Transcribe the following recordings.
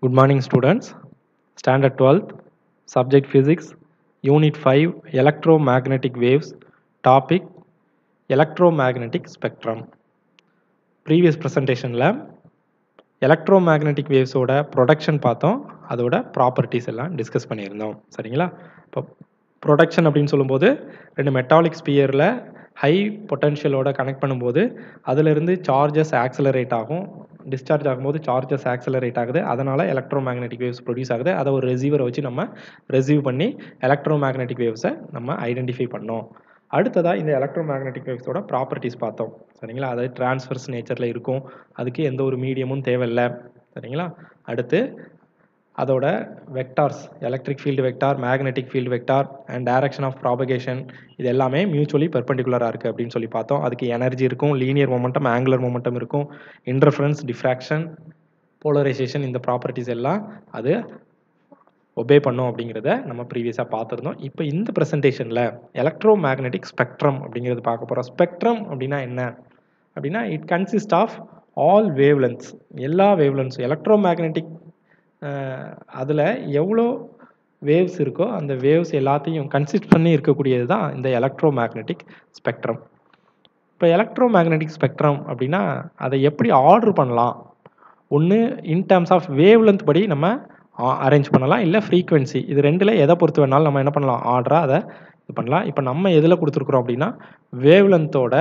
Good morning, students. Standard 12th, Subject Physics, Unit 5, Electromagnetic Waves, Topic Electromagnetic Spectrum. Previous ப்ரெசன்டேஷனில் electromagnetic வேவ்ஸோட production பார்த்தோம் அதோட properties எல்லாம் discuss பண்ணியிருந்தோம் சரிங்களா இப்போ ப்ரொடக்ஷன் அப்படின்னு சொல்லும்போது ரெண்டு மெட்டாலிக் ஸ்பியரில் ஹை பொட்டன்ஷியலோட கனெக்ட் பண்ணும்போது அதிலிருந்து சார்ஜஸ் ஆக்சலரேட் ஆகும் டிஸ்சார்ஜ் ஆகும்போது சார்ஜஸ் ஆக்சலரேட் ஆகுது அதனால் எலக்ட்ரோமேக்னெட்டிக் வேவ்ஸ் ப்ரொடியூஸ் ஆகுது அதை ஒரு ரெசீவரை வச்சு நம்ம ரெசீவ் பண்ணி எலக்ட்ரோமேக்னெட்டிக் வேவ்ஸை நம்ம ஐடென்டிஃபை பண்ணோம் அடுத்ததாக இந்த எலக்ட்ரோமேக்னெட்டிக் வேவ்ஸோட ப்ராப்பர்ட்டிஸ் பார்த்தோம் சரிங்களா அதாவது டிரான்ஸ்ஃபர்ஸ் நேச்சரில் இருக்கும் அதுக்கு எந்த ஒரு மீடியமும் தேவையில்லை சரிங்களா அடுத்து அதோட vectors electric field vector magnetic field vector and direction of propagation இது எல்லாமே மியூச்சுவலி பெர்பெண்டிகுலராக இருக்குது அப்படின்னு சொல்லி பார்த்தோம் அதுக்கு எனர்ஜி இருக்கும் லீனியர் மொமெண்டம் ஆங்குலர் மொமெண்டம் இருக்கும் இன்டர்ஃபரன்ஸ் டிஃப்ராக்ஷன் போலரைசேஷன் இந்த ப்ராப்பர்ட்டிஸ் எல்லாம் அது ஒபே பண்ணோம் அப்படிங்கிறத நம்ம ப்ரீவியஸாக பார்த்துருந்தோம் இப்போ இந்த ப்ரெசன்டேஷனில் எலக்ட்ரோ மேக்னெட்டிக் ஸ்பெக்ட்ரம் அப்படிங்கிறது பார்க்க போகிறோம் ஸ்பெக்ட்ரம் அப்படின்னா என்ன அப்படின்னா it consist of all wavelengths எல்லா வேவ்லென்ஸ் எலக்ட்ரோ மேக்னெட்டிக் அதில் எவ்வளோ வேவ்ஸ் இருக்கோ அந்த வேவ்ஸ் எல்லாத்தையும் கன்சிஸ்ட் பண்ணி இருக்கக்கூடியது தான் இந்த எலக்ட்ரோ மேக்னெட்டிக் ஸ்பெக்ட்ரம் இப்போ எலக்ட்ரோ மேக்னெட்டிக் ஸ்பெக்ட்ரம் அப்படின்னா அதை எப்படி ஆர்டர் பண்ணலாம் ஒன்று இன் டேர்ம்ஸ் ஆஃப் வேவ்லென்த் படி நம்ம அரேஞ்ச் பண்ணலாம் இல்லை ஃப்ரீக்வன்சி இது ரெண்டில் எதை பொறுத்து வேணாலும் நம்ம என்ன பண்ணலாம் ஆர்டராக அதை இது பண்ணலாம் இப்போ நம்ம எதில் கொடுத்துருக்குறோம் அப்படின்னா வேவ்லென்த்தோட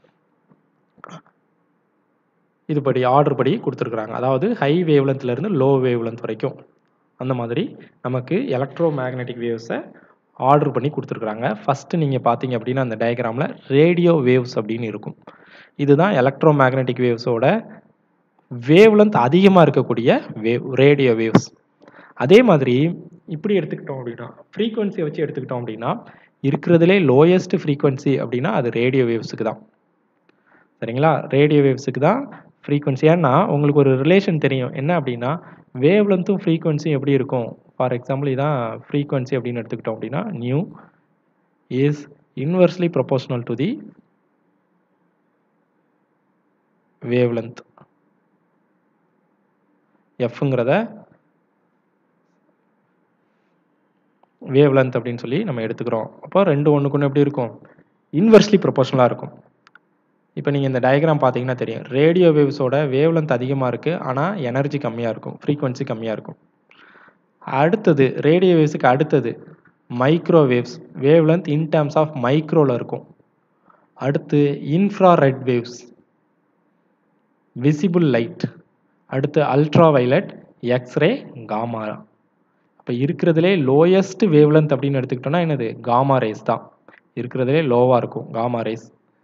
இதுபடி ஆர்டர் படி கொடுத்துருக்குறாங்க அதாவது ஹை வேவ்லென்த்லேருந்து லோ வேவ்லென்த் வரைக்கும் அந்த மாதிரி நமக்கு எலக்ட்ரோ மேக்னெட்டிக் வேவ்ஸை ஆர்டர் பண்ணி கொடுத்துருக்குறாங்க ஃபஸ்ட்டு நீங்கள் பார்த்தீங்க அப்படின்னா அந்த டயக்ராமில் ரேடியோ வேவ்ஸ் அப்படின்னு இருக்கும் இதுதான் எலக்ட்ரோ மேக்னெட்டிக் வேவ்ஸோட வேவ்லென்த் அதிகமாக இருக்கக்கூடிய வேவ் ரேடியோ வேவ்ஸ் அதே மாதிரி இப்படி எடுத்துக்கிட்டோம் அப்படின்னா ஃப்ரீக்வன்சியை வச்சு எடுத்துக்கிட்டோம் அப்படின்னா இருக்கிறதுலே லோயஸ்ட் ஃப்ரீக்வன்சி அப்படின்னா அது ரேடியோ வேவ்ஸுக்கு தான் சரிங்களா ரேடியோ வேவ்ஸுக்கு தான் ஃப்ரீக்வன்சி ஏன்னா உங்களுக்கு ஒரு ரிலேஷன் தெரியும் என்ன அப்படின்னா வேவ் லென்த்தும் ஃப்ரீக்வன்சியும் எப்படி இருக்கும் ஃபார் எக்ஸாம்பிள் இதான் ஃப்ரீக்வன்சி அப்படின்னு எடுத்துக்கிட்டோம் அப்படின்னா nu is inversely proportional to the wavelength எஃப்ங்கிறத வேவ் லென்த் அப்படின்னு சொல்லி நம்ம எடுத்துக்கிறோம் அப்போ ரெண்டு ஒன்றுக்கு ஒன்று எப்படி இருக்கும் இன்வெர்ஸ்லி ப்ரொபோஷனலாக இருக்கும் இப்போ நீங்கள் இந்த டயக்ராம் பார்த்தீங்கன்னா தெரியும் ரேடியோ வேவ்ஸோட வேவ் லென்த் அதிகமாக இருக்குது ஆனால் எனர்ஜி கம்மியாக இருக்கும் ஃப்ரீக்வன்சி கம்மியாக இருக்கும் அடுத்தது ரேடியோ வேவ்ஸுக்கு அடுத்தது microwaves wavelength in terms of மைக்ரோவில் இருக்கும் அடுத்து infrared waves visible light அடுத்து அல்ட்ரா வைலட் எக்ஸ்ரே காமா இப்போ இருக்கிறதுலே லோயஸ்ட் வேவ்லென்த் அப்படின்னு எடுத்துக்கிட்டோம்னா என்னது காமா ரேஸ் தான் இருக்கிறதுலே லோவாக இருக்கும் காமா ரேஸ்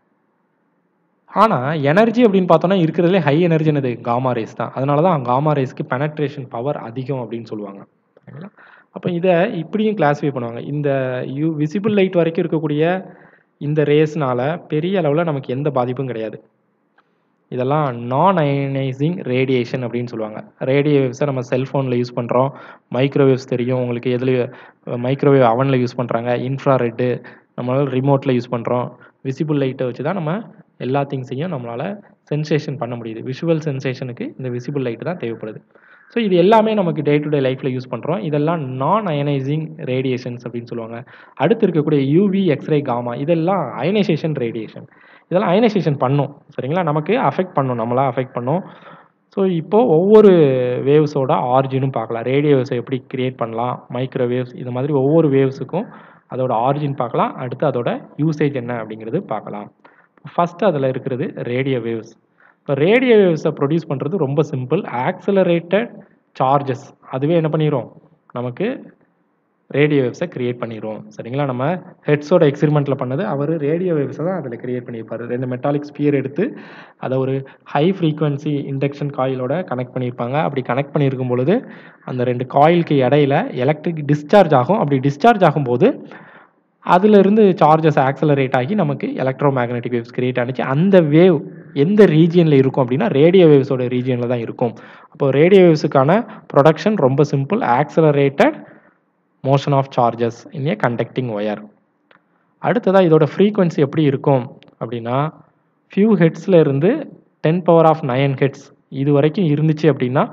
ஆனால் எனர்ஜி அப்படின்னு பார்த்தோன்னா இருக்கிறதுலே ஹை எனர்ஜி என்னது காமா ரேஸ் தான் அதனால தான் காமா ரேஸ்க்கு பெனட்ரேஷன் பவர் அதிகம் அப்படின்னு சொல்லுவாங்க சரிங்களா அப்போ இதை இப்படியும் கிளாஸிஃபை பண்ணுவாங்க இந்த யூ விசிபிள் லைட் வரைக்கும் இருக்கக்கூடிய இந்த ரேஸ்னால பெரிய அளவில் நமக்கு எந்த பாதிப்பும் கிடையாது இதெல்லாம் நான் அயனைசிங் ரேடியேஷன் அப்படின்னு சொல்லுவாங்க ரேடியோ வேவ்ஸை நம்ம செல்ஃபோனில் யூஸ் பண்ணுறோம் மைக்ரோவேவ்ஸ் தெரியும் உங்களுக்கு எதில் மைக்ரோவேவ் அவனில் யூஸ் பண்ணுறாங்க இன்ஃப்ரா ரெட்டு நம்மளால் ரிமோட்டில் யூஸ் பண்ணுறோம் விசிபிள் லைட்டை வச்சு தான் நம்ம எல்லா திங்ஸையும் நம்மளால் சென்சேஷன் பண்ண முடியுது விஷுவல் சென்சேஷனுக்கு இந்த விசிபிள் லைட் தான் தேவைப்படுது ஸோ இது எல்லாமே நமக்கு டே டு டே லைஃப்பில் யூஸ் பண்ணுறோம் இதெல்லாம் நான் அயனைசிங் ரேடியேஷன்ஸ் அப்படின்னு சொல்லுவாங்க அடுத்து இருக்கக்கூடிய யூவி எக்ஸ்ரே காமா இதெல்லாம் அயனைசேஷன் ரேடியேஷன் இதெல்லாம் அயனைசேஷன் பண்ணும் சரிங்களா நமக்கு அஃபெக்ட் பண்ணும் நம்மளாக அஃபெக்ட் பண்ணும் ஸோ இப்போது ஒவ்வொரு வேவ்ஸோட ஆரிஜினும் பார்க்கலாம் ரேடியோ வேவ்ஸை எப்படி கிரியேட் பண்ணலாம் மைக்ரோ வேவ்ஸ் இது மாதிரி ஒவ்வொரு வேவ்ஸுக்கும் அதோட ஆரிஜின் பார்க்கலாம் அடுத்து அதோட யூசேஜ் என்ன அப்படிங்கிறது பார்க்கலாம் ஃபஸ்ட்டு அதில் இருக்கிறது ரேடியோ வேவ்ஸ் இப்போ ரேடியோ வேவ்ஸை ப்ரொடியூஸ் பண்ணுறது ரொம்ப சிம்பிள் ஆக்சலரேட்டட் சார்ஜஸ் அதுவே என்ன பண்ணிடும் நமக்கு ரேடியோ வேவ்ஸை கிரியேட் பண்ணிடுவோம் சரிங்களா நம்ம ஹெட்ஸோட எக்ஸ்பெரிமெண்ட்டில் பண்ணது அவர் ரேடியோ வேவ்ஸை தான் அதில் கிரியேட் பண்ணியிருப்பார் ரெண்டு மெட்டாலிக் ஸ்பியர் எடுத்து அதை ஒரு ஹை ஃப்ரீக்வன்சி இண்டக்ஷன் காயிலோட கனெக்ட் பண்ணியிருப்பாங்க அப்படி கனெக்ட் பண்ணியிருக்கும் பொழுது அந்த ரெண்டு காயிலுக்கு இடையில எலக்ட்ரிக் டிஸ்சார்ஜ் ஆகும் அப்படி டிஸ்சார்ஜ் ஆகும்போது அதிலிருந்து சார்ஜஸ் ஆக்சலரேட் ஆகி நமக்கு எலக்ட்ரோ மேக்னெட்டிக் வேவ்ஸ் கிரியேட் ஆனிச்சு அந்த வேவ் எந்த ரீஜியனில் இருக்கும் அப்படின்னா ரேடியோ வேவ்ஸோட ரீஜியனில் தான் இருக்கும் அப்போ ரேடியோ வேவ்ஸுக்கான ப்ரொடக்ஷன் ரொம்ப simple accelerated motion of charges in a conducting wire அடுத்ததாக இதோட ஃப்ரீக்வன்சி எப்படி இருக்கும் அப்படின்னா ஃபியூ ஹெட்ஸில் இருந்து ten power of nine hertz இது வரைக்கும் இருந்துச்சு அப்படின்னா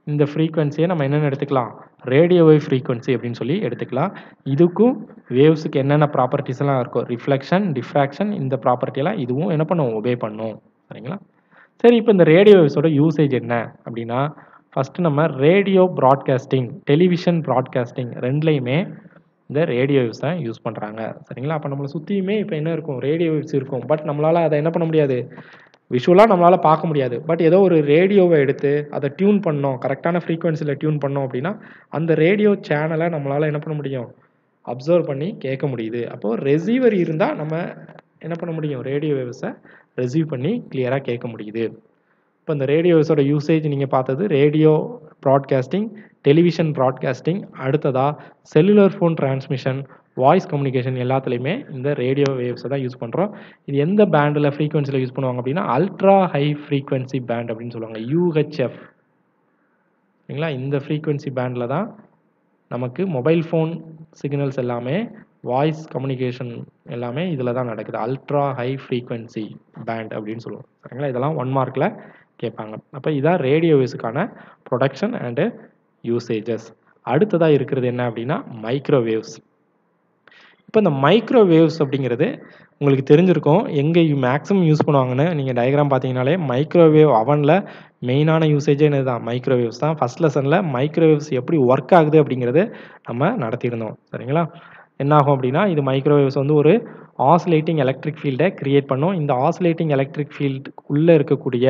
இந்த ஃப்ரீக்வன்சியை நம்ம என்னென்னு எடுத்துக்கலாம் ரேடியோ வேவ் ஃப்ரீக்வன்சி அப்படின்னு சொல்லி எடுத்துக்கலாம் இதுக்கும் வேவ்ஸுக்கு என்னென்ன ப்ராப்பர்ட்டிஸ் எல்லாம் இருக்கும் ரிஃப்ளெக்ஷன் டிஃப்ராக்ஷன் இந்த ப்ராப்பர்ட்டியெல்லாம் இதுவும் என்ன பண்ணும் ஒபே பண்ணும் சரிங்களா சரி இப்போ இந்த ரேடியோ வேவ்ஸோட யூசேஜ் என்ன அப்படின்னா ஃபஸ்ட்டு நம்ம ரேடியோ ப்ராட்காஸ்டிங் டெலிவிஷன் ப்ராட்காஸ்டிங் ரெண்டுலேயுமே இந்த ரேடியோ வேவ்ஸ் தான் யூஸ் பண்ணுறாங்க சரிங்களா அப்போ நம்மளை சுற்றியுமே இப்போ என்ன இருக்கும் ரேடியோ வேவ்ஸ் இருக்கும் பட் நம்மளால் அதை என்ன பண்ண முடியாது விஷுவலாக நம்மளால் பார்க்க முடியாது பட் ஏதோ ஒரு ரேடியோவை எடுத்து அதை டியூன் பண்ணோம் கரெக்டான ஃப்ரீக்வன்சியில் டியூன் பண்ணோம் அப்படின்னா அந்த ரேடியோ சேனலை நம்மளால் என்ன பண்ண முடியும் அப்சர்வ் பண்ணி கேட்க முடியுது அப்போது ரெசீவர் இருந்தால் நம்ம என்ன பண்ண முடியும் ரேடியோ வேவ்ஸை ரெசீவ் பண்ணி கிளியராக கேட்க முடியுது இப்போ இந்த ரேடியோ வேவ்ஸோட யூசேஜ் நீங்கள் பார்த்தது ரேடியோ ப்ராட்காஸ்டிங் டெலிவிஷன் ப்ராட்காஸ்டிங் அடுத்ததாக cellular phone transmission voice communication எல்லாத்துலேயுமே இந்த ரேடியோ வேவ்ஸை தான் யூஸ் பண்ணுறோம் இது எந்த பேண்டில் ஃப்ரீக்வன்சியில் யூஸ் பண்ணுவாங்க அப்படின்னா அல்ட்ரா ஹை ஃப்ரீக்வன்சி பேண்ட் அப்படின்னு சொல்லுவாங்க யூஹெச்எஃப் சரிங்களா இந்த ஃப்ரீக்வன்சி பேண்டில் தான் நமக்கு மொபைல் ஃபோன் சிக்னல்ஸ் எல்லாமே வாய்ஸ் கம்யூனிகேஷன் எல்லாமே இதில் தான் நடக்குது அல்ட்ரா ஹை ஃப்ரீக்வன்சி பேண்ட் அப்படின்னு சொல்லுவோம் சரிங்களா இதெல்லாம் ஒன் மார்க்கில் கேட்பாங்க அப்போ இதான் ரேடியோ வேவ்ஸுக்கான ப்ரொடக்ஷன் அண்டு யூசேஜஸ் அடுத்ததாக இருக்கிறது என்ன அப்படின்னா மைக்ரோவேவ்ஸ் இப்போ இந்த மைக்ரோவேவ்ஸ் அப்படிங்கிறது உங்களுக்கு தெரிஞ்சிருக்கும் எங்கே மேக்ஸிமம் யூஸ் பண்ணுவாங்கன்னு நீங்கள் டயக்ராம் பார்த்தீங்கனாலே மைக்ரோவேவ் அவனில் மெயினான யூசேஜே என்னது தான் மைக்ரோவேவ்ஸ் தான் ஃபஸ்ட் லெசனில் மைக்ரோவேவ்ஸ் எப்படி ஒர்க் ஆகுது அப்படிங்கிறது நம்ம நடத்தியிருந்தோம் சரிங்களா என்ன ஆகும் அப்படின்னா இது மைக்ரோவேவ்ஸ் வந்து ஒரு ஆசிலேட்டிங் எலக்ட்ரிக் ஃபீல்டை கிரியேட் பண்ணும் இந்த ஆசிலேட்டிங் எலக்ட்ரிக் ஃபீல்டு உள்ளே இருக்கக்கூடிய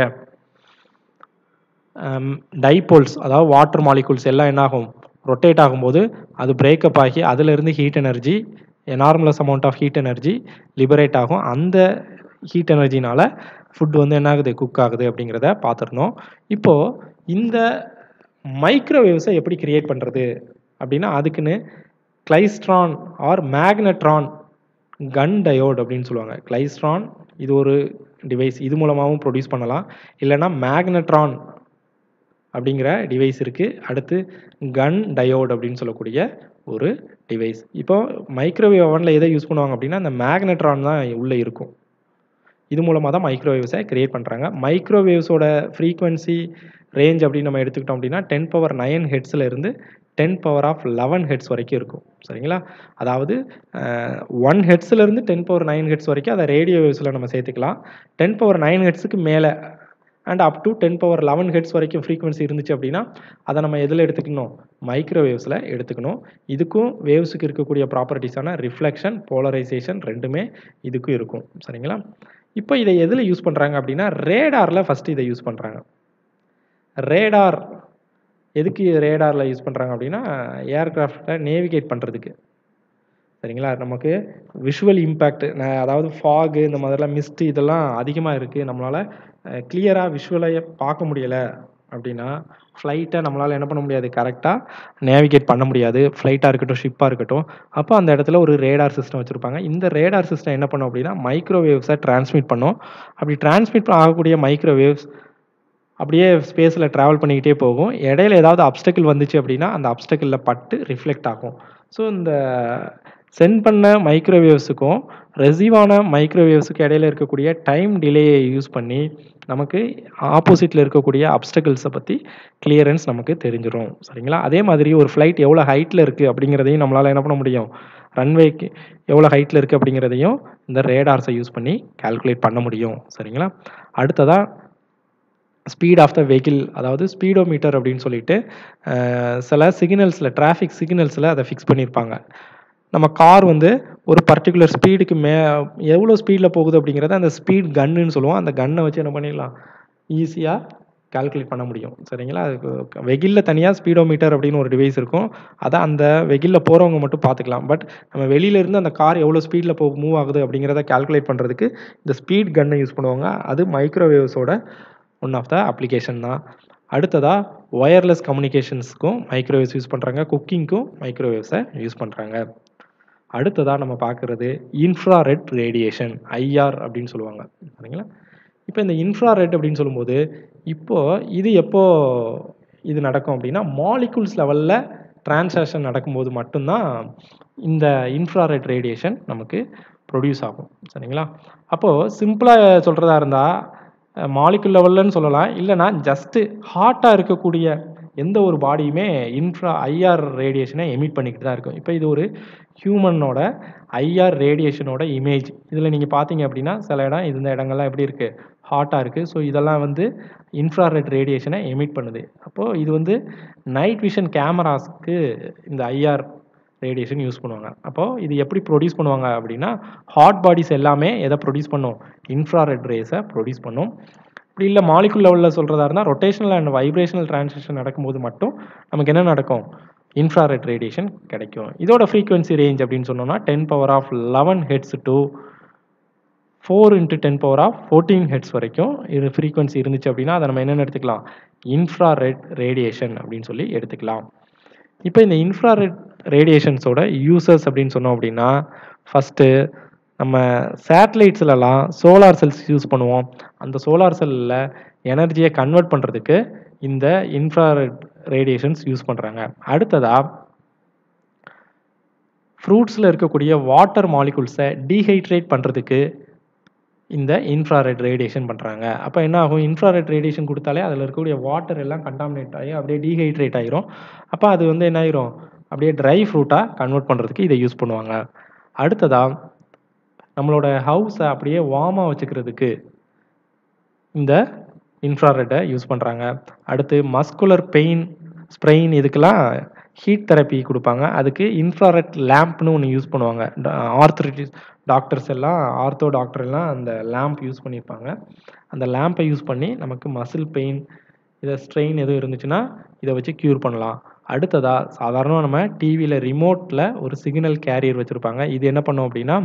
டைபோல்ஸ் அதாவது வாட்டர் மாலிகூல்ஸ் எல்லாம் என்னாகும் ரொட்டேட் ஆகும்போது அது பிரேக்கப் ஆகி அதிலிருந்து heat energy enormous amount of heat energy liberate ஆகும் அந்த ஹீட் எனர்ஜினால ஃபுட் வந்து என்ன ஆகுது குக் ஆகுது அப்படிங்கிறத பார்த்துருந்தோம் இப்போது இந்த மைக்ரோவேவ்ஸை எப்படி கிரியேட் பண்ணுறது அப்படின்னா அதுக்குன்னு klystron or magnetron gun diode அப்படின்னு சொல்லுவாங்க கிளைஸ்ட்ரான் இது ஒரு டிவைஸ் இது மூலமாகவும் ப்ரொடியூஸ் பண்ணலாம் இல்லைன்னா மேக்னட்ரான் அப்படிங்கிற டிவைஸ் இருக்குது அடுத்து கன் டயோட் அப்படின்னு சொல்லக்கூடிய ஒரு டிவைஸ் இப்போ மைக்ரோவேவ் அவனில் எதை யூஸ் பண்ணுவாங்க அப்படின்னா அந்த மேக்னட்ரான் தான் உள்ளே இருக்கும் இது மூலமாக தான் மைக்ரோவேவ்ஸை கிரியேட் பண்ணுறாங்க மைக்ரோவேவ்ஸோட ஃப்ரீக்வன்சி ரேஞ்ச் அப்படின்னு நம்ம எடுத்துக்கிட்டோம் அப்படின்னா டென் பவர் நைன் ஹெட்ஸில் இருந்து ten power of eleven hertz வரைக்கும் இருக்கும் சரிங்களா அதாவது ஒன் ஹெட்ஸ்லேருந்து டென் பவர் நைன் ஹெட்ஸ் வரைக்கும் அதை ரேடியோ வேவ்ஸில் நம்ம சேர்த்துக்கலாம் டென் பவர் நைன் ஹெட்ஸுக்கு மேலே and up to ten power eleven hertz வரைக்கும் ஃப்ரீக்வன்சி இருந்துச்சு அப்படின்னா அதை நம்ம எதில் எடுத்துக்கணும் மைக்ரோவேவ்ஸில் எடுத்துக்கணும் இதுக்கும் வேவ்ஸுக்கு இருக்கக்கூடிய ப்ராப்பர்ட்டிஸான ரிஃப்ளெக்ஷன் போலரைசேஷன் ரெண்டுமே இதுக்கும் இருக்கும் சரிங்களா இப்போ இதை எதில் யூஸ் பண்ணுறாங்க அப்படின்னா ரேடாரில் ஃபஸ்ட்டு இதை யூஸ் பண்ணுறாங்க ரேடார் எதுக்கு ரேடாரில் யூஸ் பண்ணுறாங்க அப்படின்னா ஏர்க்ராஃப்டை நேவிகேட் பண்ணுறதுக்கு சரிங்களா நமக்கு விஷுவல் இம்பேக்ட் அதாவது ஃபாகு இந்த மாதிரிலாம் மிஸ்ட்டு இதெல்லாம் அதிகமாக இருக்குது நம்மளால் கிளியராக விஷுவலையை பார்க்க முடியலை அப்படின்னா ஃப்ளைட்டை நம்மளால் என்ன பண்ண முடியாது கரெக்டாக நேவிகேட் பண்ண முடியாது ஃப்ளைட்டாக இருக்கட்டும் ஷிப்பாக இருக்கட்டும் அப்போ அந்த இடத்துல ஒரு ரேடார் சிஸ்டம் வச்சுருப்பாங்க இந்த ரேடார் சிஸ்டம் என்ன பண்ணும் அப்படின்னா மைக்ரோவேவ்ஸை டிரான்ஸ்மிட் பண்ணும் அப்படி டிரான்ஸ்மிட் ஆகக்கூடிய மைக்ரோவேவ்ஸ் அப்படியே ஸ்பேஸில் ட்ராவல் பண்ணிக்கிட்டே போகும் இடையில ஏதாவது அப்டக்கிள் வந்துச்சு அப்படின்னா அந்த அப்டக்கிளில் பட்டு ரிஃப்ளெக்ட் ஆகும் ஸோ இந்த சென்ட் பண்ண மைக்ரோவேவ்ஸுக்கும் ரெசீவான மைக்ரோவேவ்ஸுக்கு இடையில இருக்கக்கூடிய டைம் டிலேயை யூஸ் பண்ணி நமக்கு ஆப்போசிட்டில் இருக்கக்கூடிய அப்டக்கிள்ஸை பற்றி கிளியரன்ஸ் நமக்கு தெரிஞ்சிடும் சரிங்களா அதே மாதிரி ஒரு ஃப்ளைட் எவ்வளோ ஹைட்டில் இருக்குது அப்படிங்கிறதையும் நம்மளால் என்ன பண்ண முடியும் ரன்வேக்கு எவ்வளோ ஹைட்டில் இருக்குது அப்படிங்கிறதையும் இந்த ரேடார்ஸை யூஸ் பண்ணி கால்குலேட் பண்ண முடியும் சரிங்களா அடுத்ததாக ஸ்பீட் ஆஃப் த வெஹிக்கிள் அதாவது ஸ்பீடோமீட்டர் அப்படின்னு சொல்லிட்டு சில சிக்னல்ஸில் டிராஃபிக் சிக்னல்ஸில் அதை ஃபிக்ஸ் பண்ணியிருப்பாங்க நம்ம கார் வந்து ஒரு பர்டிகுலர் ஸ்பீடுக்கு மே எவ்வளோ ஸ்பீடில் போகுது அப்படிங்கிறத அந்த ஸ்பீட் கன்னுன்னு சொல்லுவோம் அந்த கன்னை வச்சு என்ன பண்ணிடலாம் ஈஸியாக கால்குலேட் பண்ண முடியும் சரிங்களா அதுக்கு வெகிலில் தனியாக ஸ்பீடோமீட்டர் அப்படின்னு ஒரு டிவைஸ் இருக்கும் அதை அந்த வெகிலில் போகிறவங்க மட்டும் பார்த்துக்கலாம் பட் நம்ம வெளியிலேருந்து அந்த கார் எவ்வளோ ஸ்பீடில் போ மூவ் ஆகுது அப்படிங்கிறத கால்குலேட் பண்ணுறதுக்கு இந்த ஸ்பீட் கன்னை யூஸ் பண்ணுவாங்க அது மைக்ரோவேவ்ஸோட ஒன் ஆஃப் த அப்ளிகேஷன் தான் அடுத்ததாக ஒயர்லெஸ் கம்யூனிகேஷன்ஸ்க்கும் மைக்ரோவேவ்ஸ் யூஸ் பண்ணுறாங்க குக்கிங்க்கும் மைக்ரோவேவ்ஸை யூஸ் பண்ணுறாங்க அடுத்ததாக நம்ம பார்க்குறது இன்ஃப்ராரெட் ரேடியேஷன் ஐஆர் அப்படின்னு சொல்லுவாங்க சரிங்களா இப்போ இந்த இன்ஃப்ராரெட் அப்படின்னு சொல்லும்போது இப்போது இது எப்போ இது நடக்கும் அப்படின்னா மாலிகுல்ஸ் லெவலில் டிரான்சாக்ஷன் நடக்கும்போது மட்டும்தான் இந்த இன்ஃப்ராரெட் ரேடியேஷன் நமக்கு ப்ரொடியூஸ் ஆகும் சரிங்களா அப்போது சிம்பிளாக சொல்கிறதா இருந்தால் மாலிகுல் லெவல்லன்னு சொல்லலாம் இல்லைனா ஜஸ்ட்டு ஹாட்டாக இருக்கக்கூடிய எந்த ஒரு பாடியுமே இன்ஃப்ரா ஐஆர் ரேடியேஷனை எமிட் பண்ணிக்கிட்டு தான் இருக்கும் இப்போ இது ஒரு ஹியூமனோட ஐஆர் ரேடியேஷனோட இமேஜ் இதில் நீங்கள் பார்த்தீங்க அப்படின்னா சில இடம் இந்த இடங்கள்லாம் எப்படி இருக்குது ஹாட்டாக இருக்குது ஸோ இதெல்லாம் வந்து இன்ஃப்ராரெட் ரேடியேஷனை எமிட் பண்ணுது அப்போது இது வந்து நைட் விஷன் கேமராஸ்க்கு இந்த ஐஆர் ரேடியேஷன் யூஸ் பண்ணுவாங்க அப்போது இது எப்படி ப்ரொடியூஸ் பண்ணுவாங்க அப்படின்னா ஹாட் பாடிஸ் எல்லாமே எதை ப்ரொடியூஸ் பண்ணும் இன்ஃப்ராரெட் ரேஸை ப்ரொடியூஸ் பண்ணும் இப்படி இல்லை மாலிகுல் லெவலில் சொல்கிறதா இருந்தால் ரொட்டேஷனல் அண்ட் வைப்ரேஷனல் டிரான்சிஷன் நடக்கும்போது மட்டும் நமக்கு என்ன நடக்கும் இன்ஃப்ராரெட் ரேடியேஷன் கிடைக்கும் இதோட ஃப்ரீக்வன்சி ரேஞ்ச் அப்படின்னு சொன்னோம்னா ten power of eleven hertz to four into ten power of fourteen hertz வரைக்கும் இது ஃப்ரீக்வன்சி இருந்துச்சு அப்படின்னா அதை நம்ம என்னென்னு எடுத்துக்கலாம் இன்ஃப்ராரெட் ரேடியேஷன் அப்படின்னு சொல்லி எடுத்துக்கலாம் இப்போ இந்த இன்ஃப்ராரெட் ரேடியேஷன்ஸோட யூசர்ஸ் அப்படின்னு சொன்னோம் அப்படின்னா ஃபஸ்ட்டு நம்ம சேட்டலைட்ஸ்லலாம் சோலார் செல்ஸ் யூஸ் பண்ணுவோம் அந்த சோலார் செல்லில் எனர்ஜியை கன்வெர்ட் பண்ணுறதுக்கு இந்த இன்ஃப்ராரெட் ரேடியேஷன்ஸ் யூஸ் பண்ணுறாங்க அடுத்ததாக ஃப்ரூட்ஸில் இருக்கக்கூடிய வாட்டர் மாலிகுல்ஸை டீஹைட்ரேட் பண்ணுறதுக்கு இந்த இன்ஃப்ராரெட் ரேடியேஷன் பண்ணுறாங்க அப்போ என்ன ஆகும் இன்ஃப்ராரெட் ரேடியேஷன் கொடுத்தாலே அதில் இருக்கக்கூடிய வாட்டர் எல்லாம் கண்டாமினேட் ஆகி அப்படியே டீஹைட்ரேட் ஆகிரும் அப்போ அது வந்து என்ன ஆயிரும் அப்படியே ட்ரை ஃப்ரூட்டாக கன்வெர்ட் பண்ணுறதுக்கு இதை யூஸ் பண்ணுவாங்க அடுத்ததாக நம்மளோட ஹவுஸை அப்படியே வார்மாக வச்சுக்கிறதுக்கு இந்த இன்ஃப்ராரெட்டை யூஸ் பண்ணுறாங்க அடுத்து மஸ்குலர் பெயின் ஸ்ப்ரெயின் இதுக்கெல்லாம் ஹீட் தெரப்பி கொடுப்பாங்க அதுக்கு இன்ஃப்ராரெட் லேம்ப்னு ஒன்று யூஸ் பண்ணுவாங்க ஆர்த்தரைட்டிஸ் டாக்டர்ஸ் எல்லாம் ஆர்த்தோ டாக்டர் எல்லாம் அந்த லேம்ப் யூஸ் பண்ணியிருப்பாங்க அந்த லேம்பை யூஸ் பண்ணி நமக்கு மசில் பெயின் இதை ஸ்ட்ரெயின் எதுவும் இருந்துச்சுன்னா இதை வச்சு க்யூர் பண்ணலாம் அடுத்ததாக சாதாரணமாக நம்ம டிவியில் ரிமோட்டில் ஒரு சிக்னல் கேரியர் வச்சுருப்பாங்க இது என்ன பண்ணோம் அப்படின்னா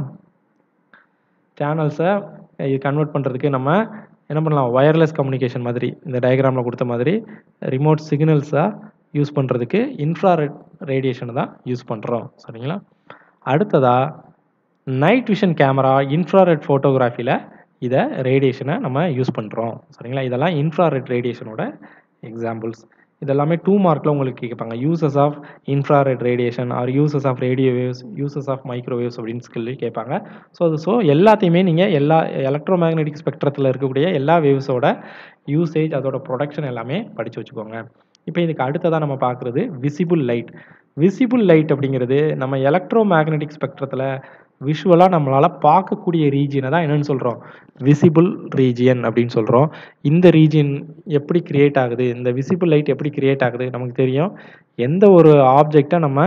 சேனல்ஸை இது கன்வெர்ட் பண்ணுறதுக்கு நம்ம என்ன பண்ணலாம் ஒயர்லெஸ் கம்யூனிகேஷன் மாதிரி இந்த டயக்ராமில் கொடுத்த மாதிரி ரிமோட் சிக்னல்ஸாக யூஸ் பண்ணுறதுக்கு இன்ஃப்ராரெட் ரேடியேஷனை தான் யூஸ் பண்ணுறோம் சரிங்களா அடுத்ததாக நைட் விஷன் கேமரா இன்ஃப்ராரெட் ஃபோட்டோகிராஃபியில் இதை ரேடியேஷனை நம்ம யூஸ் பண்ணுறோம் சரிங்களா இதெல்லாம் இன்ஃப்ராரெட் ரேடியேஷனோட எக்ஸாம்பிள்ஸ் இதெல்லாமே டூ மார்க்கில் உங்களுக்கு கேட்பாங்க uses of infrared radiation or uses of radio waves uses of microwaves அப்படின்னு சொல்லி கேட்பாங்க ஸோ அது ஸோ எல்லாத்தையுமே நீங்கள் எல்லா எலக்ட்ரோ மேக்னெட்டிக் ஸ்பெக்ட்ரத்தில் இருக்கக்கூடிய எல்லா வேவ்ஸோட யூசேஜ் அதோட ப்ரொடக்ஷன் எல்லாமே படித்து வச்சுக்கோங்க இப்போ இதுக்கு அடுத்ததாக நம்ம பார்க்குறது விசிபிள் லைட் விசிபிள் லைட் அப்படிங்கிறது நம்ம எலக்ட்ரோ மேக்னெட்டிக் ஸ்பெக்ட்ரத்தில் விஷுவலாக நம்மளால் பார்க்கக்கூடிய ரீஜியனை தான் என்னென்னு சொல்கிறோம் விசிபிள் ரீஜியன் அப்படின்னு சொல்கிறோம் இந்த ரீஜியன் எப்படி கிரியேட் ஆகுது இந்த விசிபிள் லைட் எப்படி கிரியேட் ஆகுது நமக்கு தெரியும் எந்த ஒரு ஆப்ஜெக்டை நம்ம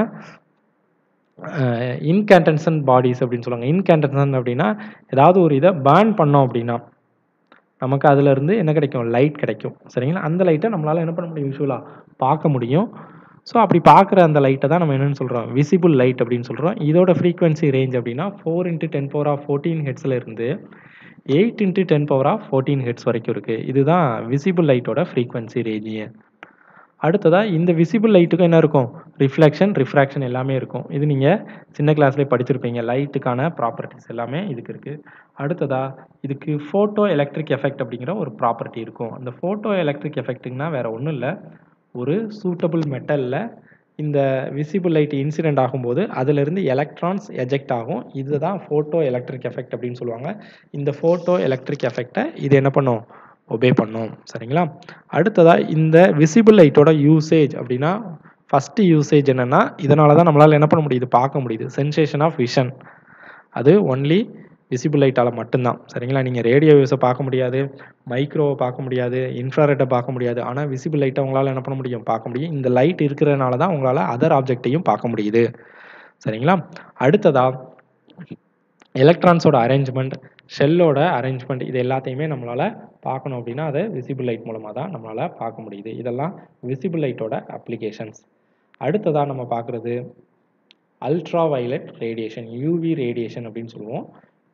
இன்கேண்டன்சன் பாடிஸ் அப்படின்னு சொல்லுவாங்க இன்கேண்டன்சன் அப்படின்னா ஏதாவது ஒரு இதை பேர்ன் பண்ணோம் அப்படின்னா நமக்கு அதுலேருந்து என்ன கிடைக்கும் லைட் கிடைக்கும் சரிங்களா அந்த லைட்டை நம்மளால் என்ன பண்ண முடியும் விஷுவலாக பார்க்க முடியும் ஸோ அப்படி பார்க்குற அந்த லைட்டை தான் நம்ம என்னென்னு சொல்கிறோம் விசிபிள் லைட் அப்படின்னு சொல்கிறோம் இதோட ஃப்ரீக்வன்சி ரேஞ்ச் அப்படின்னா four into ten power of fourteen ஹெட்ஸில் இருந்து eight into ten power of fourteen hertz வரைக்கும் இருக்குது இதுதான் விசிபிள் லைட்டோட ஃப்ரீக்வன்சி ரேஞ்சிங்க அடுத்ததாக இந்த விசிபிள் லைட்டுக்கும் என்ன இருக்கும் ரிஃப்ளெக்ஷன் ரிஃப்ராக்ஷன் எல்லாமே இருக்கும் இது நீங்கள் சின்ன கிளாஸ்லேயே படிச்சிருப்பீங்க லைட்டுக்கான ப்ராப்பர்ட்டிஸ் எல்லாமே இதுக்கு இருக்குது அடுத்ததாக இதுக்கு ஃபோட்டோ எலக்ட்ரிக் எஃபெக்ட் அப்படிங்கிற ஒரு ப்ராப்பர்ட்டி இருக்கும் அந்த ஃபோட்டோ எலக்ட்ரிக் எஃபெக்ட்டுங்கன்னா வேறு ஒன்றும் இல்லை ஒரு சூட்டபிள் மெட்டலில் இந்த விசிபிள் லைட் இன்சிடென்ட் ஆகும்போது அதிலிருந்து எலக்ட்ரான்ஸ் எஜெக்ட் ஆகும் இதுதான் ஃபோட்டோ எலக்ட்ரிக் எஃபெக்ட் அப்படின்னு சொல்லுவாங்க இந்த ஃபோட்டோ எலக்ட்ரிக் எஃபெக்டை இது என்ன பண்ணும் ஒபே பண்ணும் சரிங்களா அடுத்ததாக இந்த விசிபிள் லைட்டோட யூசேஜ் அப்படின்னா ஃபஸ்ட்டு யூசேஜ் என்னென்னா இதனால தான் நம்மளால் என்ன பண்ண முடியுது பார்க்க முடியுது சென்சேஷன் ஆஃப் விஷன் அது ஒன்லி விசிபிள் லைட்டால் மட்டும்தான் சரிங்களா நீங்கள் ரேடியோ வேவ்ஸை பார்க்க முடியாது மைக்ரோவை பார்க்க முடியாது இன்ஃப்ராரெட்டை பார்க்க முடியாது ஆனால் விசிபிள் லைட்டை உங்களால் என்ன பண்ண முடியும் பார்க்க முடியும் இந்த லைட் இருக்கிறதுனால தான் உங்களால் அதர் ஆப்ஜெக்டையும் பார்க்க முடியுது சரிங்களா அடுத்ததாக எலக்ட்ரான்ஸோட அரேஞ்ச்மெண்ட் ஷெல்லோட அரேஞ்ச்மெண்ட் இது எல்லாத்தையுமே நம்மளால் பார்க்கணும் அப்படின்னா அதை விசிபிள் லைட் மூலமாக தான் நம்மளால் பார்க்க முடியுது இதெல்லாம் விசிபிள் லைட்டோட அப்ளிகேஷன்ஸ் அடுத்ததாக நம்ம பார்க்குறது ultraviolet radiation UV radiation அப்படின்னு சொல்லுவோம்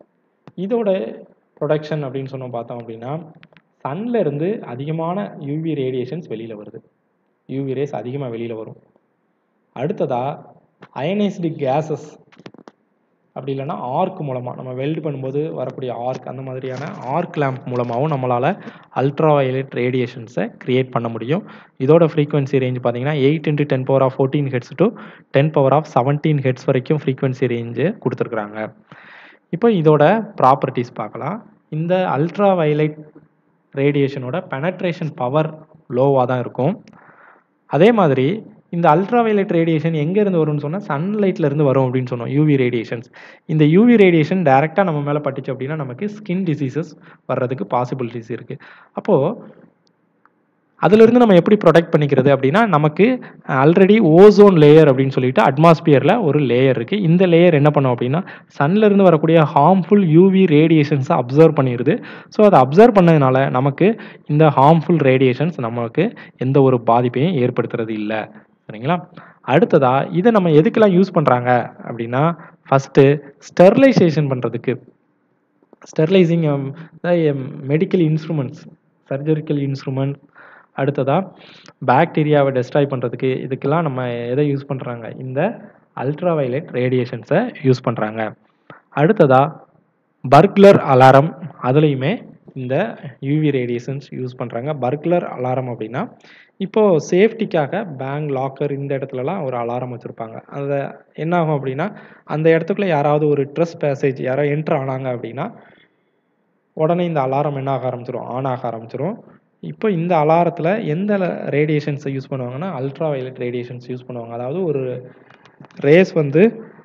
இதோட ப்ரொடக்ஷன் அப்படின்னு சொன்னோம் பார்த்தோம் அப்படின்னா சன்ல இருந்து அதிகமான யூவி ரேடியேஷன்ஸ் வெளியில் வருது யூவி ரேஸ் அதிகமாக வெளியில் வரும் அடுத்ததாக அயனைஸ்டு கேஸஸ் அப்படி இல்லைன்னா ஆர்க் மூலமாக நம்ம வெல்டு பண்ணும்போது வரக்கூடிய ஆர்க் அந்த மாதிரியான ஆர்க் லேம்ப் மூலமாகவும் நம்மளால் அல்ட்ரா வயலட் ரேடியேஷன்ஸை க்ரியேட் பண்ண முடியும் இதோட ஃப்ரீக்வன்சி ரேஞ்ச் பார்த்தீங்கன்னா eight into ten power of fourteen hertz to ten power of seventeen hertz வரைக்கும் ஃப்ரீக்வன்சி ரேஞ்சு கொடுத்துருக்குறாங்க இப்போ இதோட ப்ராப்பர்ட்டிஸ் பார்க்கலாம் இந்த அல்ட்ரா வயலட் ரேடியேஷனோட பெனட்ரேஷன் பவர் லோவாக தான் இருக்கும் அதே மாதிரி இந்த அல்ட்ரா வயலட் ரேடியேஷன் எங்கேருந்து வரும்னு சொன்னால் சன்லைட்ல இருந்து வரும் அப்படின்னு சொன்னோம் யூவி ரேடியேஷன்ஸ் இந்த யூவி ரேடியேஷன் டைரெக்டாக நம்ம மேலே பட்டுச்சு அப்படின்னா நமக்கு ஸ்கின் டிசீசஸ் வர்றதுக்கு பாசிபிலிட்டிஸ் இருக்குது அப்போது அதிலிருந்து நம்ம எப்படி ப்ரொடெக்ட் பண்ணிக்கிறது அப்படின்னா நமக்கு ஆல்ரெடி ஓசோன் லேயர் அப்படின்னு சொல்லிட்டு அட்மாஸ்பியரில் ஒரு லேயர் இருக்குது இந்த லேயர் என்ன பண்ணும் அப்படின்னா sunல இருந்து வரக்கூடிய ஹார்ம்ஃபுல் யூவி ரேடியேஷன்ஸை அப்சர்வ் பண்ணிடுது ஸோ அதை அப்சர்வ் பண்ணதுனால நமக்கு இந்த ஹார்ம்ஃபுல் ரேடியேஷன்ஸ் நமக்கு எந்த ஒரு பாதிப்பையும் ஏற்படுத்துறது இல்லை சரிங்களா அடுத்ததா இதை நம்ம எதுக்கெல்லாம் யூஸ் பண்ணுறாங்க அப்படின்னா ஃபஸ்ட்டு ஸ்டெர்லைசேஷன் பண்ணுறதுக்கு sterilising medical instruments surgical instrument அடுத்ததாக பாக்டீரியாவை டெஸ்ட்ராய் பண்ணுறதுக்கு இதுக்கெல்லாம் நம்ம எதை யூஸ் பண்ணுறாங்க இந்த அல்ட்ரா வயலட் ரேடியேஷன்ஸை யூஸ் பண்ணுறாங்க அடுத்ததாக பர்க்லர் அலாரம் அதுலேயுமே இந்த யூவி ரேடியேஷன்ஸ் யூஸ் பண்ணுறாங்க பர்க்லர் அலாரம் அப்படின்னா இப்போது சேஃப்டிக்காக பேங்க் லாக்கர் இந்த இடத்துலலாம் ஒரு அலாரம் வச்சுருப்பாங்க அதை என்ன ஆகும் அப்படின்னா அந்த இடத்துக்குள்ள யாராவது ஒரு ட்ரெஸ் பேசேஜ் யாரோ என்ட்ரு ஆனாங்க அப்படின்னா உடனே இந்த அலாரம் என்ன ஆக ஆரம்பிச்சிரும் ஆன் ஆக ஆரம்பிச்சிரும் இப்போ இந்த அலாரத்தில் எந்த ரேடியேஷன்ஸை யூஸ் பண்ணுவாங்கன்னா அல்ட்ரா வயலட் ரேடியேஷன்ஸ் யூஸ் பண்ணுவாங்க அதாவது ஒரு ரேஸ் வந்து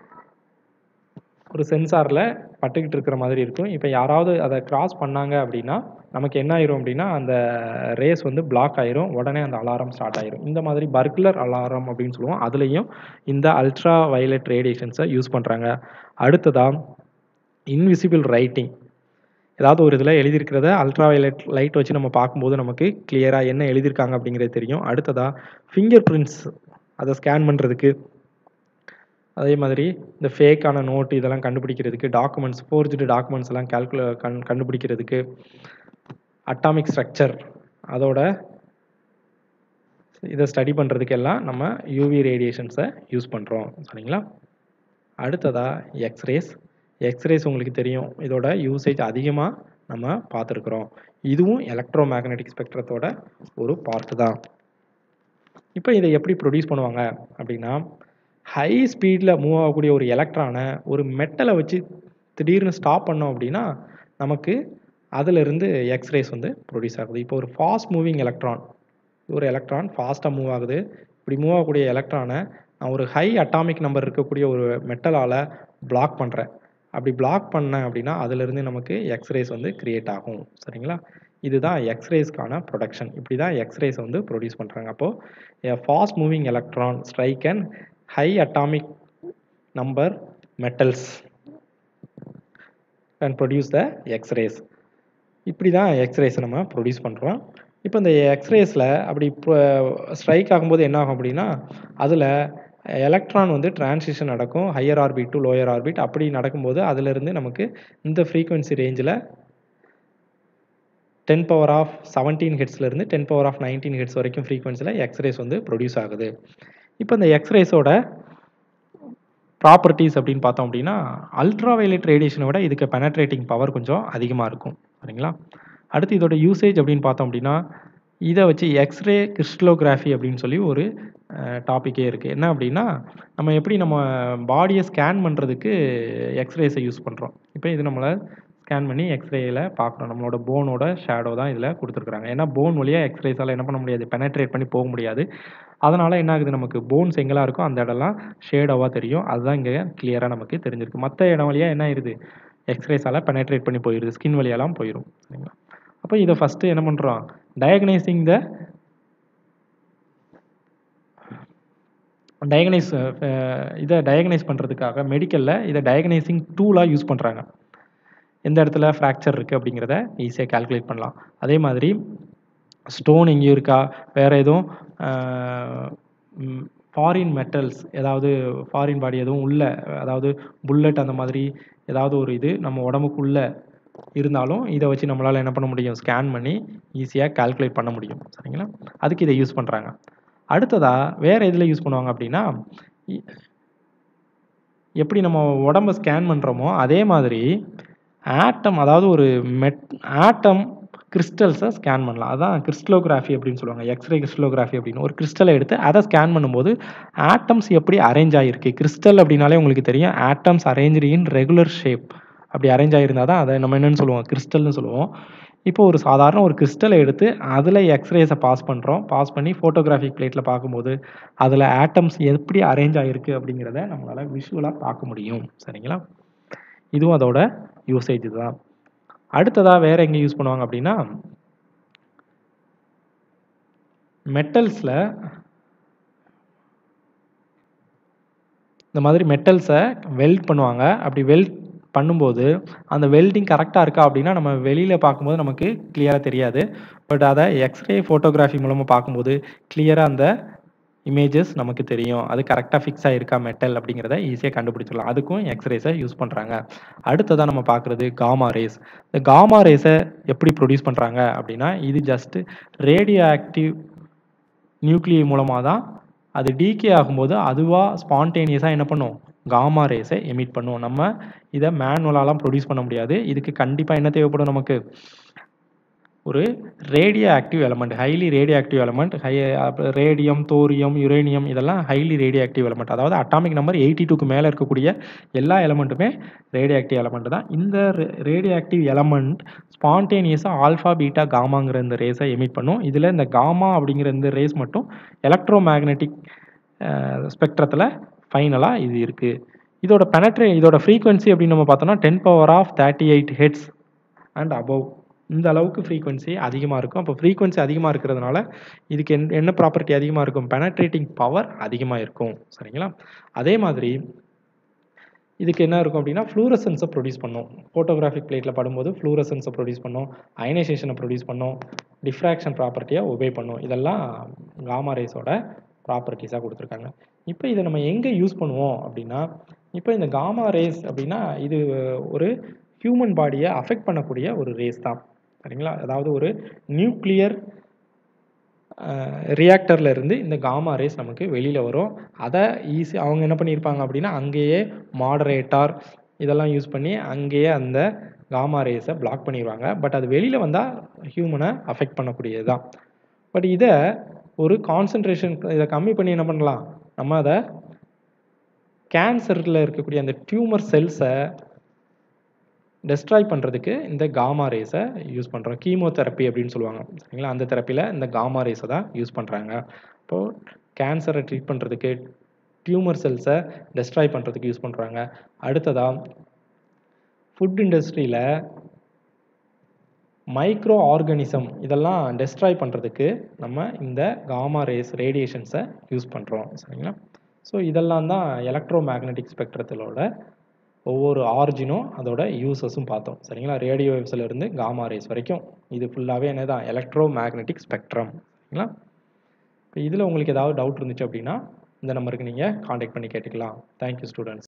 ஒரு சென்சாரில் பட்டுக்கிட்டு இருக்கிற மாதிரி இருக்கும் இப்போ யாராவது அதை கிராஸ் பண்ணாங்க அப்படின்னா நமக்கு என்ன ஆயிரும் அப்படின்னா அந்த ரேஸ் வந்து பிளாக் ஆயிரும் உடனே அந்த அலாரம் ஸ்டார்ட் ஆயிரும் இந்த மாதிரி பர்குலர் அலாரம் அப்படின்னு சொல்லுவோம் அதுலேயும் இந்த அல்ட்ரா வயலட் ரேடியேஷன்ஸை யூஸ் பண்ணுறாங்க அடுத்ததாக இன்விசிபிள் ரைட்டிங் ஏதாவது ஒரு இதில் எழுதியிருக்கிறத அல்ட்ரா வயலட் லைட் வச்சு நம்ம பார்க்கும்போது நமக்கு கிளியராக என்ன எழுதியிருக்காங்க அப்படிங்கிறது தெரியும் அடுத்ததாக ஃபிங்கர் பிரிண்ட்ஸ் அதை ஸ்கேன் பண்ணுறதுக்கு அதே மாதிரி இந்த ஃபேக்கான நோட் இதெல்லாம் கண்டுபிடிக்கிறதுக்கு டாக்குமெண்ட்ஸ் ஃபோர்ஜ்டு டாக்குமெண்ட்ஸ் எல்லாம் கால்குலே கண் கண்டுபிடிக்கிறதுக்கு அட்டாமிக் ஸ்ட்ரக்சர் அதோட இதை ஸ்டடி பண்ணுறதுக்கெல்லாம் நம்ம யூவி ரேடியேஷன்ஸை யூஸ் பண்ணுறோம் சரிங்களா அடுத்ததாக எக்ஸ்ரேஸ் எக்ஸ்ரேஸ் உங்களுக்கு தெரியும் இதோட யூசேஜ் அதிகமாக நம்ம பார்த்துருக்குறோம் இதுவும் எலக்ட்ரோ மேக்னெட்டிக் ஸ்பெக்ட்ரத்தோட ஒரு பார்ட் தான் இப்போ இதை எப்படி ப்ரொடியூஸ் பண்ணுவாங்க அப்படின்னா ஹை ஸ்பீடில் மூவ் ஆகக்கூடிய ஒரு எலக்ட்ரானை ஒரு மெட்டலை வச்சு திடீர்னு ஸ்டாப் பண்ணோம் அப்படின்னா நமக்கு அதிலிருந்து எக்ஸ்ரேஸ் வந்து ப்ரொடியூஸ் ஆகுது இப்போ ஒரு ஃபாஸ்ட் மூவிங் எலக்ட்ரான் ஒரு எலக்ட்ரான் ஃபாஸ்ட்டாக மூவ் ஆகுது இப்படி மூவ் ஆகக்கூடிய எலக்ட்ரானை நான் ஒரு ஹை அட்டாமிக் நம்பர் இருக்கக்கூடிய ஒரு மெட்டலால் பிளாக் பண்ணுறேன் அப்படி பிளாக் பண்ணேன் அப்படின்னா அதிலிருந்து நமக்கு எக்ஸ்ரேஸ் வந்து கிரியேட் ஆகும் சரிங்களா இதுதான் எக்ஸ்ரேஸ்க்கான ப்ரொடக்ஷன் இப்படி தான் எக்ஸ்ரேஸ் வந்து ப்ரொடியூஸ் பண்ணுறாங்க அப்போது fast moving electron strike and high atomic number metals and produce the X rays இப்படி தான் எக்ஸ்ரேஸ் நம்ம ப்ரொடியூஸ் பண்ணுறோம் இப்போ இந்த எக்ஸ்ரேஸில் அப்படி ஸ்ட்ரைக் ஆகும்போது என்ன ஆகும் அப்படின்னா அதில் எலக்ட்ரான் வந்து டிரான்சிஷன் நடக்கும் higher orbit to lower orbit அப்படி நடக்கும்போது அதிலிருந்து நமக்கு இந்த ஃப்ரீக்குவென்சி ரேஞ்சில் டென் பவர் ஆஃப் செவன்டீன் ஹெட்ஸ்லேருந்து ten power of nineteen hertz வரைக்கும் ஃப்ரீக்வன்சியில் எக்ஸ்ரேஸ் வந்து ப்ரொடியூஸ் ஆகுது இப்போ இந்த எக்ஸ்ரேஸோட ப்ராப்பர்ட்டிஸ் அப்படின்னு பார்த்தோம் அப்படின்னா அல்ட்ரா வயலட் ரேடியேஷனை விட இதுக்கு பெனட்ரேட்டிங் பவர் கொஞ்சம் அதிகமாக இருக்கும் சரிங்களா அடுத்து இதோட யூசேஜ் அப்படின்னு பார்த்தோம் அப்படின்னா இதை வச்சு எக்ஸ்ரே கிறிஸ்டலோகிராஃபி அப்படின்னு சொல்லி ஒரு டாப்பிக்கே இருக்குது என்ன அப்படின்னா நம்ம எப்படி நம்ம பாடியை ஸ்கேன் பண்ணுறதுக்கு எக்ஸ்ரேஸை யூஸ் பண்ணுறோம் இப்போ இது நம்மளை ஸ்கேன் பண்ணி எக்ஸ்ரேயில் பார்க்குறோம் நம்மளோட போனோட ஷேடோ தான் இதில் கொடுத்துருக்குறாங்க ஏன்னா போன் வழியாக எக்ஸ்ரேஸால் என்ன பண்ண முடியாது பெனட்ரேட் பண்ணி போக முடியாது அதனால் என்ன ஆகுது நமக்கு போன்ஸ் எங்கெல்லாம் இருக்கோ அந்த இடம்லாம் ஷேடோவாக தெரியும் அதுதான் இங்கே கிளியராக நமக்கு தெரிஞ்சிருக்கு மற்ற இடம் வழியாக என்ன ஆயிடுது எக்ஸ்ரேஸால் பெனட்ரேட் பண்ணி போயிடுது ஸ்கின் வழியெல்லாம் போயிடும் சரிங்களா அப்போ இதை ஃபஸ்ட்டு என்ன பண்ணுறோம் டயக்னைசிங் த டயக்னைஸ் இதை டயக்னைஸ் பண்ணுறதுக்காக மெடிக்கலில் இதை டயக்னைசிங் டூலாக யூஸ் பண்ணுறாங்க எந்த இடத்துல ஃப்ராக்சர் இருக்குது அப்படிங்கிறத ஈஸியாக கால்குலேட் பண்ணலாம் அதே மாதிரி ஸ்டோன் எங்கேயும் இருக்கா வேறு எதுவும் ஃபாரின் மெட்டல்ஸ் ஏதாவது ஃபாரின் பாடி எதுவும் உள்ள அதாவது புல்லட் அந்த மாதிரி ஏதாவது ஒரு இது நம்ம உடம்புக்குள்ளே இருந்தாலும் இதை வச்சு நம்மளால் என்ன பண்ண முடியும் ஸ்கேன் பண்ணி ஈஸியாக கால்குலேட் பண்ண முடியும் சரிங்களா அதுக்கு இதை யூஸ் பண்ணுறாங்க அடுத்ததாக வேறு எதில் யூஸ் பண்ணுவாங்க அப்படின்னா எப்படி நம்ம உடம்ப ஸ்கேன் பண்ணுறோமோ அதே மாதிரி ஆட்டம் அதாவது ஒரு மெட் ஆட்டம் கிறிஸ்டல்ஸை ஸ்கேன் பண்ணலாம் அதான் கிறிஸ்டலோகிராஃபி அப்படின்னு சொல்லுவாங்க எக்ஸ்ரே கிறிஸ்டலோகிராஃபி அப்படின்னு ஒரு கிறிஸ்டலை எடுத்து அதை ஸ்கேன் பண்ணும்போது ஆட்டம்ஸ் எப்படி அரேஞ்ச் ஆகிருக்கு கிறிஸ்டல் அப்படின்னாலே உங்களுக்கு தெரியும் atoms arrange in regular shape அப்படி அரேஞ்ச் ஆகிருந்தால் தான் அதை நம்ம என்னென்னு சொல்லுவோம் கிறிஸ்டல்னு சொல்லுவோம் இப்போ ஒரு சாதாரண ஒரு கிறிஸ்டலை எடுத்து அதில் எக்ஸ்ரேஸை பாஸ் பண்ணுறோம் பாஸ் பண்ணி ஃபோட்டோகிராஃபிக் பிளேட்டில் பார்க்கும்போது அதில் ஆட்டம்ஸ் எப்படி அரேஞ்ச் ஆகிருக்கு அப்படிங்கிறத நம்மளால் விஷுவலாக பார்க்க முடியும் சரிங்களா இதுவும் அதோட யூசேஜ் தான் அடுத்ததாக வேறு எங்கே யூஸ் பண்ணுவாங்க அப்படின்னா மெட்டல்ஸில் இந்த மாதிரி மெட்டல்ஸை வெல்ட் பண்ணுவாங்க அப்படி வெல்ட் பண்ணும்போது அந்த வெல்டிங் கரெக்டாக இருக்கா அப்படின்னா நம்ம வெளியில் பார்க்கும்போது நமக்கு கிளியராக தெரியாது பட் அதை எக்ஸ்ரே ஃபோட்டோகிராஃபி மூலமாக பார்க்கும்போது கிளியராக அந்த இமேஜஸ் நமக்கு தெரியும் அது கரெக்டாக ஃபிக்ஸ் ஆகிருக்கா மெட்டல் அப்படிங்கிறத ஈஸியாக கண்டுபிடிச்சிடலாம் அதுக்கும் எக்ஸ்ரேஸை யூஸ் பண்ணுறாங்க அடுத்ததாக நம்ம பார்க்குறது காமா ரேஸ் இந்த காமா ரேஸை எப்படி ப்ரொடியூஸ் பண்ணுறாங்க அப்படின்னா இது ஜஸ்ட்டு ரேடியோ ஆக்டிவ் நியூக்ளியை மூலமாக தான் அது டீகே ஆகும்போது அதுவாக ஸ்பான்டேனியஸாக என்ன பண்ணும் காமா ரேஸை எமிட் பண்ணும் நம்ம இதை மேனுவலாலாம் ப்ரொடியூஸ் பண்ண முடியாது இதுக்கு கண்டிப்பாக என்ன தேவைப்படும் நமக்கு ஒரு radioactive element highly radioactive element high radium thorium uranium இதெல்லாம் ஹைலி ரேடியோ ஆக்டிவ் எலமெண்ட் அதாவது அட்டாமிக் நம்பர் எயிட்டி டூக்கு மேலே இருக்கக்கூடிய எல்லா எலமெண்ட்டுமே ரேடியோ ஆக்டிவ் எலமெண்ட் தான் இந்த ரேடியோ ஆக்டிவ் எலமெண்ட் ஸ்பான்டேனியஸாக ஆல்ஃபா பீட்டா காமாங்கிற இந்த ரேஸை எமிட் பண்ணும் இதில் இந்த காமா அப்படிங்கிற இந்த ரேஸ் மட்டும் எலக்ட்ரோ மேக்னெட்டிக் ஸ்பெக்ட்ரத்தில் ஃபைனலாக இது இருக்குது இதோட பெனட்ரே இதோட ஃப்ரீக்வன்சி அப்படின்னு நம்ம பார்த்தோம்னா ten power of thirty eight hertz and above இந்த அளவுக்கு ஃப்ரீக்வன்சி அதிகமாக இருக்கும் அப்போ ஃப்ரீக்வன்சி அதிகமாக இருக்கிறதுனால இதுக்கு என் என்ன ப்ராப்பர்ட்டி அதிகமாக இருக்கும் பெனட்ரேட்டிங் பவர் அதிகமாக இருக்கும் சரிங்களா அதே மாதிரி இதுக்கு என்ன இருக்கும் அப்படின்னா ஃப்ளூரசன்ஸை ப்ரொடியூஸ் பண்ணும் ஃபோட்டோகிராஃபிக் பிளேட்டில் படும்போது ஃப்ளூரசன்ஸை ப்ரொடியூஸ் பண்ணும் அயனைசேஷனை ப்ரொடியூஸ் பண்ணும் டிஃப்ராக்ஷன் ப்ராப்பர்ட்டியாக ஒபே பண்ணும் இதெல்லாம் காமா ரேஸோட ப்ராப்பர்ட்டிஸாக கொடுத்துருக்காங்க இப்போ இதை நம்ம எங்கே யூஸ் பண்ணுவோம் அப்படின்னா இப்போ இந்த காமா ரேஸ் அப்படின்னா இது ஒரு ஹியூமன் பாடியை அஃபெக்ட் பண்ணக்கூடிய ஒரு ரேஸ் தான் சரிங்களா அதாவது ஒரு நியூக்ளியர் ரியாக்டரில் இருந்து இந்த காமா ரேஸ் நமக்கு வெளியில் வரும் அதை ஈஸி அவங்க என்ன பண்ணியிருப்பாங்க அப்படின்னா அங்கேயே மாடரேட்டார் இதெல்லாம் யூஸ் பண்ணி அங்கேயே அந்த காமா ரேஸை பிளாக் பண்ணிடுவாங்க பட் அது வெளியில் வந்தால் ஹியூமனை அஃபெக்ட் பண்ணக்கூடியது தான் பட் இதை ஒரு கான்சன்ட்ரேஷன் இதை கம்மி பண்ணி என்ன பண்ணலாம் நம்ம அதை கேன்சரில் இருக்கக்கூடிய அந்த டியூமர் செல்ஸை டெஸ்ட்ராய் பண்ணுறதுக்கு இந்த காமா ரேஸை யூஸ் பண்ணுறோம் கீமோதெரப்பி அப்படின்னு சொல்லுவாங்க சரிங்களா அந்த தெரப்பியில் இந்த காமா ரேஸை தான் யூஸ் பண்ணுறாங்க இப்போது கேன்சரை ட்ரீட் பண்ணுறதுக்கு டியூமர் செல்ஸை டெஸ்ட்ராய் பண்ணுறதுக்கு யூஸ் பண்ணுறாங்க அடுத்ததாக ஃபுட் இண்டஸ்ட்ரியில் மைக்ரோ ஆர்கானிசம் இதெல்லாம் டெஸ்ட்ராய் பண்ணுறதுக்கு நம்ம இந்த காமா ரேஸ் ரேடியேஷன்ஸை யூஸ் பண்ணுறோம் சரிங்களா ஸோ இதெல்லாம் தான் எலக்ட்ரோ மேக்னெட்டிக் ஸ்பெக்ட்ரத்திலோட ஒவ்வொரு ஆரிஜினும் அதோட யூசஸும் பார்த்தோம் சரிங்களா ரேடியோ வேவ்ஸில் இருந்து காமா ரேஸ் வரைக்கும் இது ஃபுல்லாகவே என்ன தான் எலக்ட்ரோ மேக்னெட்டிக் ஸ்பெக்ட்ரம் சரிங்களா இப்போ இதில் உங்களுக்கு ஏதாவது டவுட் இருந்துச்சு அப்படின்னா இந்த நம்பருக்கு நீங்கள் காண்டாக்ட் பண்ணி கேட்டுக்கலாம் தேங்க்யூ ஸ்டூடெண்ட்ஸ்